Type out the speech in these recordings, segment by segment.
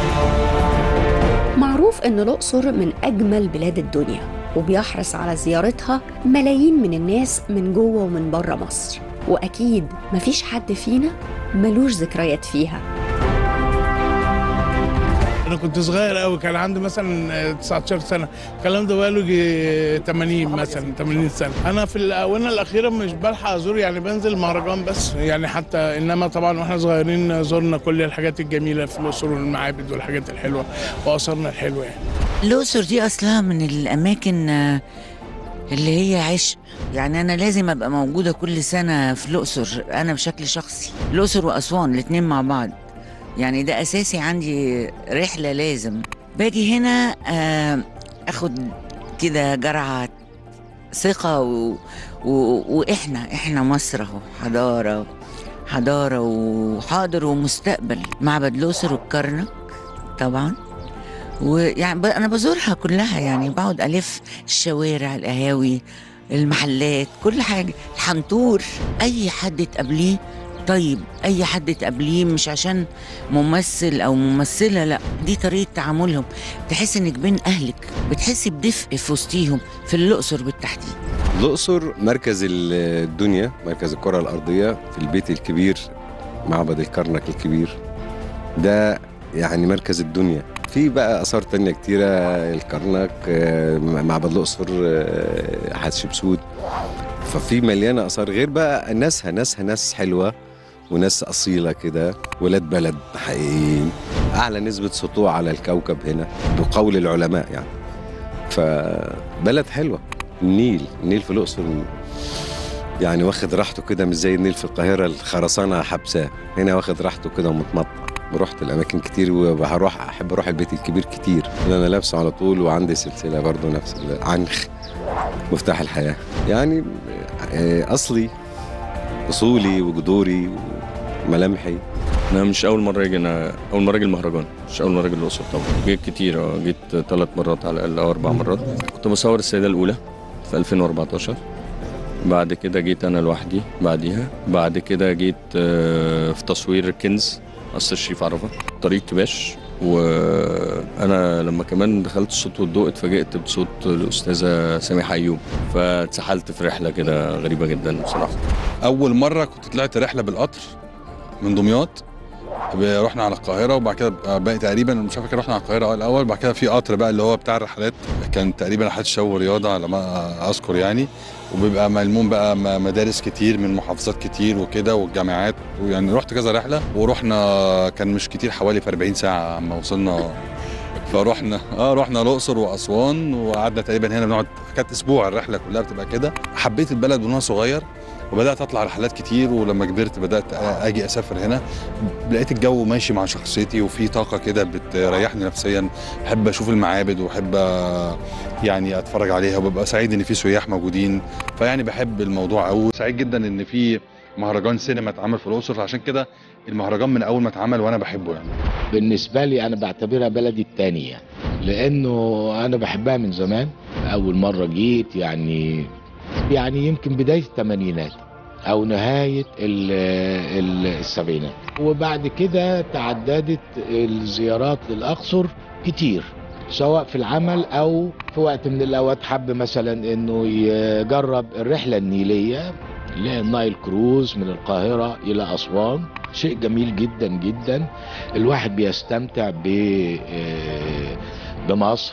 معروف إن الأقصر من أجمل بلاد الدنيا وبيحرص على زيارتها ملايين من الناس من جوه ومن بره مصر وأكيد مفيش حد فينا ملوش ذكريات فيها انا كنت صغير قوي كان عندي مثلا 19 سنه الكلام ده بقاله يجي 80 مثلا 80 سنه انا في الاونه الاخيره مش بلحق ازور يعني بنزل مهرجان بس يعني حتى انما طبعا واحنا صغيرين زرنا كل الحاجات الجميله في الاقصر والمعابد والحاجات الحلوه واثارنا الحلوه يعني الأقصر دي أصلها من الأماكن آه، اللي هي عشق يعني أنا لازم أبقى موجودة كل سنة في الأقصر أنا بشكل شخصي الأقصر وأسوان الاتنين مع بعض يعني ده أساسي عندي رحلة لازم باجي هنا آه، أخد كده جرعة ثقة و... و... وإحنا إحنا مصر أهو حضارة حضارة وحاضر ومستقبل معبد الأقصر والكرنك طبعا ويعني ب- انا بزورها كلها يعني بقعد الف الشوارع القهاوي المحلات كل حاجه الحنطور اي حد تقابليه طيب اي حد تقابليه مش عشان ممثل او ممثله لا دي طريقه تعاملهم تحس انك بين اهلك بتحسي بدفء في وسطيهم في الاقصر بالتحديد الأقصر مركز الدنيا مركز الكرة الأرضية في البيت الكبير معبد الكرنك الكبير ده يعني مركز الدنيا في بقى آثار تانية كتيرة الكرنك آه، معبد الأقصر آه، حتشبسوت ففي مليانة آثار غير بقى ناسها ناسها ناس حلوة وناس أصيلة كده ولاد بلد حقيقيين أعلى نسبة سطوع على الكوكب هنا بقول العلماء يعني فبلد حلوة النيل النيل في الأقصر يعني واخد راحته كده مش زي النيل في القاهرة الخرسانة حبساه هنا واخد راحته كده ومتمطع رحت الأماكن كتير وهروح أحب أروح البيت الكبير كتير اللي أنا لابسه على طول وعندي سلسلة برضو نفس العنخ مفتاح الحياة يعني آه، أصلي أصولي وجذوري وملامحي انا مش اول مره اجي انا اول مره اجي المهرجان مش اول مره اجي الاقصر طبعا جيت كتير اه جيت ثلاث مرات على الاقل او اربع مرات كنت بصور السيده الاولى في 2014 بعد كده جيت انا لوحدي بعديها بعد كده جيت آه، في تصوير كنز قصر الشريف عرفه طريق كباش وانا لما كمان دخلت الصوت والضوء اتفاجئت بصوت الاستاذه سامحه ايوب فاتسحلت في رحله كده غريبه جدا بصراحه اول مره كنت طلعت رحله بالقطر من دمياط رحنا على القاهره وبعد كده باقي تقريبا مش فاكر رحنا على القاهره الاول بعد كده في قطر بقى اللي هو بتاع الرحلات كان تقريبا رحلات شو ورياضه على ما اذكر يعني وبيبقى ملموم بقى م- مدارس كتير من محافظات كتير وكده والجامعات ويعني رحت كذا رحله ورحنا كان مش كتير حوالي في 40 ساعه اما وصلنا فروحنا اه رحنا الاقصر واسوان وقعدنا تقريبا هنا بنقعد كانت اسبوع الرحله كلها بتبقى كده حبيت البلد وانا صغير وبدات اطلع رحلات كتير ولما كبرت بدات اجي اسافر هنا لقيت الجو ماشي مع شخصيتي وفي طاقه كده بتريحني نفسيا بحب اشوف المعابد وبحب آه، يعني اتفرج عليها وببقى سعيد ان في سياح موجودين فيعني بحب الموضوع قوي سعيد جدا ان في مهرجان سينما اتعمل في الاقصر عشان كده المهرجان من اول ما اتعمل وانا بحبه يعني بالنسبة لي أنا بعتبرها بلدي التانية لأنه أنا بحبها من زمان أول مرة جيت يعني يعني يمكن بداية الثمانينات أو نهاية ال- ال- السبعينات وبعد كده تعددت الزيارات للأقصر كتير سواء في العمل أو في وقت من الأوقات حب مثلا إنه يجرب الرحلة النيلية اللي هي النايل كروز من القاهرة إلى أسوان شيء جميل جدا جدا الواحد بيستمتع ب آه، بمصر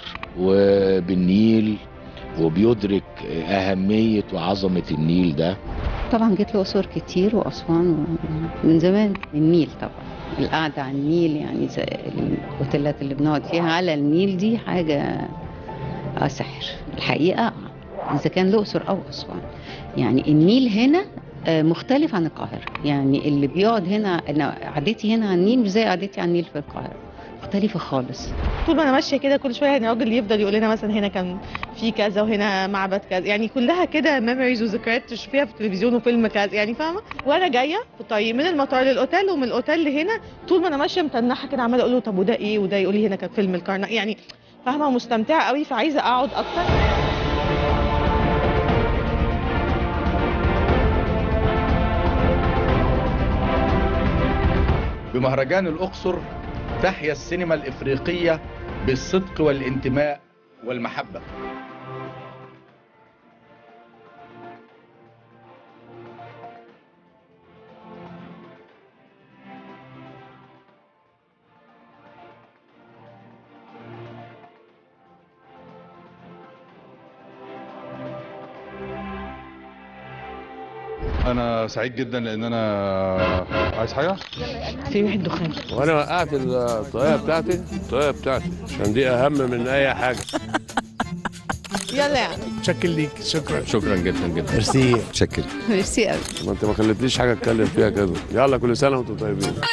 وبالنيل وبيدرك أهمية وعظمة النيل ده طبعا جيت الأقصر كتير وأسوان من زمان النيل طبعا القعدة على النيل يعني زي الأوتيلات اللي بنقعد فيها على النيل دي حاجة آه سحر الحقيقة آه. إذا كان الأقصر أو أسوان يعني النيل هنا آه، مختلف عن القاهرة يعني اللي بيقعد هنا أنا قعدتي هنا على النيل مش زي قعدتي على النيل في القاهرة مختلفة خالص طول ما انا ماشيه كده كل شويه يعني راجل يفضل يقول لنا مثلا هنا كان في كذا وهنا معبد كذا يعني كلها كده ميموريز وذكريات تشوفيها في التلفزيون وفيلم كذا يعني فاهمه وانا جايه في الطريق من المطار للاوتيل ومن الاوتيل لهنا طول ما انا ماشيه متنحه كده عماله اقول له طب وده ايه وده يقول لي هنا كان فيلم الكرنك يعني فاهمه مستمتعه قوي فعايزه اقعد اكتر بمهرجان الأقصر تحيا السينما الإفريقية بالصدق والانتماء والمحبة انا سعيد جدا لان انا عايز حاجه في واحد دخان وانا وقعت الطاقيه بتاعتي الطاقيه بتاعتي عشان دي اهم من اي حاجه يلا يعني شكل ليك شكرا شكرا جدا جدا ميرسي شكل ميرسي قوي ما انت ما خليتليش حاجه اتكلم فيها كده يلا كل سنه وانتم طيبين